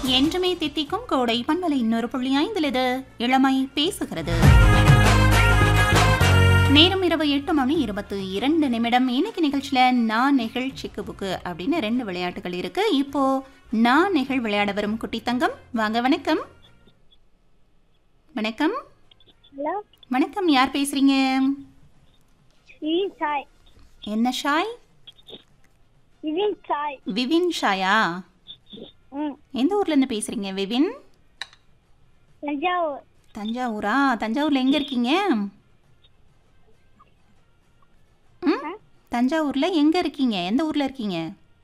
என்றுமே தித்திக்கும் கோடை பண்பலை இன்னொரு புள்ளி ஐந்தில் இது இளமை பேசுகிறது நேரம் இரவு எட்டு மணி இருபத்து இரண்டு நிமிடம் இன்னைக்கு நிகழ்ச்சியில நான் நெகிழ் சிக்கு புக்கு அப்படின்னு ரெண்டு விளையாட்டுகள் இருக்கு இப்போ நான் நெகிழ் விளையாட வரும் குட்டி தங்கம் வாங்க வணக்கம் வணக்கம் ஹலோ வணக்கம் யார் பேசுறீங்க விவின் சாய் என்ன ஷாய் விவின் சாய் விவின் ஷாயா ம் எந்த ஊர்ல இருந்து பேசுறீங்க விவின் தஞ்சாவூர் தஞ்சாவூரா தஞ்சாவூர்ல எங்க இருக்கீங்க ம் தஞ்சாவூர்ல எங்க இருக்கீங்க எந்த ஊர்ல இருக்கீங்க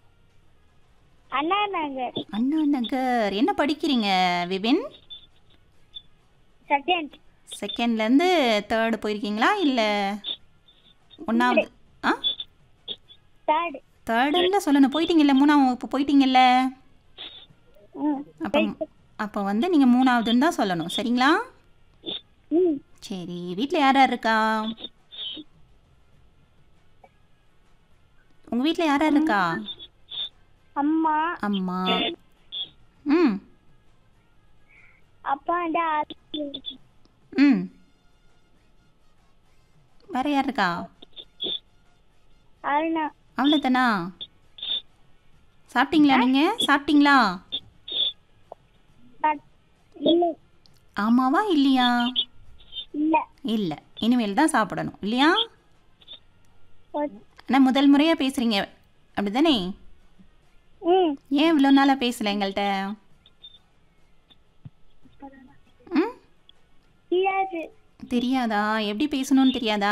அண்ணா நகர் அண்ணா நகர் என்ன படிக்கிறீங்க விபின் செகண்ட் செகண்ட்ல இருந்து தேர்டு போயிருக்கீங்களா இல்ல ஒன்னாவது ஆ தேர்ட் தேர்டுன்னு சொல்லணும் போயிட்டீங்கல்ல மூணாவது வகுப்பு போயிட்டீங்கல்ல ம் அப்போ அப்போ வந்து நீங்க மூணாவதுன்னு தான் சொல்லணும் சரிங்களா ம் சரி வீட்டில் யார் யார் இருக்கா உங்க வீட்டில் யார் யார் இருக்கா அம்மா அம்மா ம் அப்பா வந்து ம் வேற யார் இருக்கா அருணா அவ்வளோதானா சாப்பிட்டீங்களா நீங்க சாப்பிட்டீங்களா தட்- இல்லை ஆமாவா இல்லையா இல்லை இல்லை இனிமேல் தான் சாப்பிடணும் இல்லையா ஓ- ஆனால் முதல் முறையாக பேசுகிறீங்க அப்படி தானே ம் ஏன் இவ்வளோ நாளாக பேசல எங்கள்கிட்ட ம் தெரியாது தெரியாதா எப்படி பேசணும்னு தெரியாதா